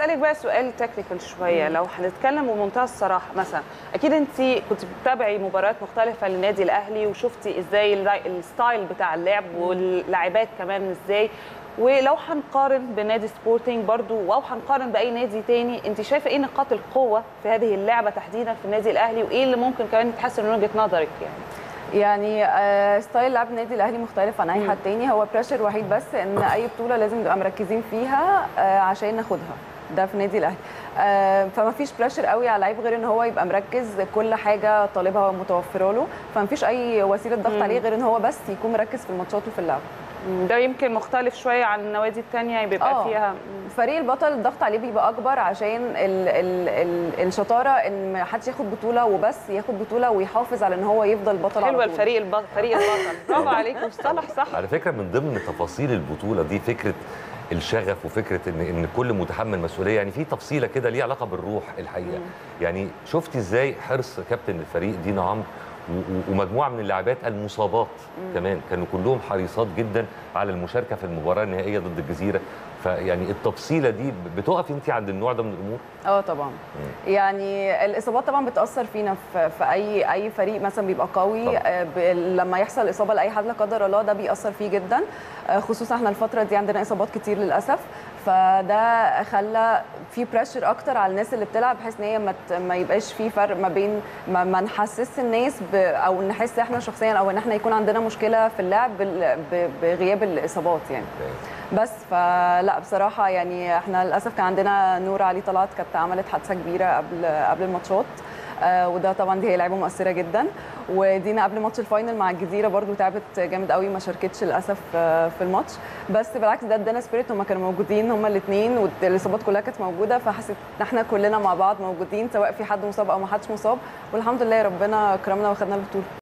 اسالك بقى سؤال تكنيكال شويه لو هنتكلم بمنتهى الصراحه مثلا اكيد انت كنت بتتابعي مباريات مختلفه للنادي الاهلي وشفتي ازاي اللاي- الستايل بتاع اللعب واللاعبات كمان ازاي ولو هنقارن بنادي سبورتنج برضو او هنقارن باي نادي تاني انت شايفه ايه نقاط القوه في هذه اللعبه تحديدا في النادي الاهلي وايه اللي ممكن كمان يتحسن من وجهه نظرك يعني يعني آه، ستايل لعب النادي الاهلي مختلف عن اي حد تاني هو بريشر وحيد بس ان اي بطوله لازم نبقى مركزين فيها آه، عشان ناخدها ده في النادي الاهلي آه، فما فيش بريشر قوي على اللعيب غير ان هو يبقى مركز كل حاجه طالبها متوفره له فما فيش اي وسيله ضغط عليه غير ان هو بس يكون مركز في الماتشات وفي اللعب ده يمكن مختلف شويه عن النوادي التانيه بيبقى آه. فيها فريق البطل الضغط عليه بيبقى اكبر عشان ال ال ال الشطاره ان ما حدش ياخد بطوله وبس ياخد بطوله ويحافظ على ان هو يفضل بطل على حلوه طول. الفريق البطل فريق البطل برافو عليك مصطلح صح على فكره من ضمن تفاصيل البطوله دي فكره الشغف وفكره ان ان كل متحمل مسؤوليه يعني في تفصيله كده ليها علاقه بالروح الحقيقه يعني شفتي ازاي حرص كابتن الفريق دينا عمرو و- و- ومجموعه من اللاعبات المصابات كمان كانوا كلهم حريصات جدا على المشاركه في المباراه النهائيه ضد الجزيره فيعني التفصيله دي بتقف انت عند النوع ده من الامور اه طبعا يعني الاصابات طبعا بتاثر فينا في, في اي اي فريق مثلا بيبقى قوي طبعاً. آه، ب- لما يحصل اصابه لاي حد لا قدر الله ده بيأثر فيه جدا آه، خصوصا احنا الفتره دي عندنا اصابات كتير للاسف فده خلى في بريشر اكتر على الناس اللي بتلعب بحيث ان هي ما ت- ما يبقاش في فرق ما بين ما, ما نحسس الناس ب او نحس احنا شخصيا او ان احنا يكون عندنا مشكله في اللعب بال- ب- بغياب الاصابات يعني بس فلا بصراحه يعني احنا للاسف كان عندنا نور علي طلعت كانت عملت حادثه كبيره قبل قبل الماتشات آه، وده طبعا دي هي لعيبه مؤثره جدا ودينا قبل ماتش الفاينل مع الجزيره برضو تعبت جامد قوي ما شاركتش للاسف آه، في الماتش بس بالعكس ده ادانا سبيريت هما كانوا موجودين هما الاثنين والاصابات كلها كانت موجوده فحسيت ان احنا كلنا مع بعض موجودين سواء في حد مصاب او ما حدش مصاب والحمد لله ربنا كرمنا واخدنا البطوله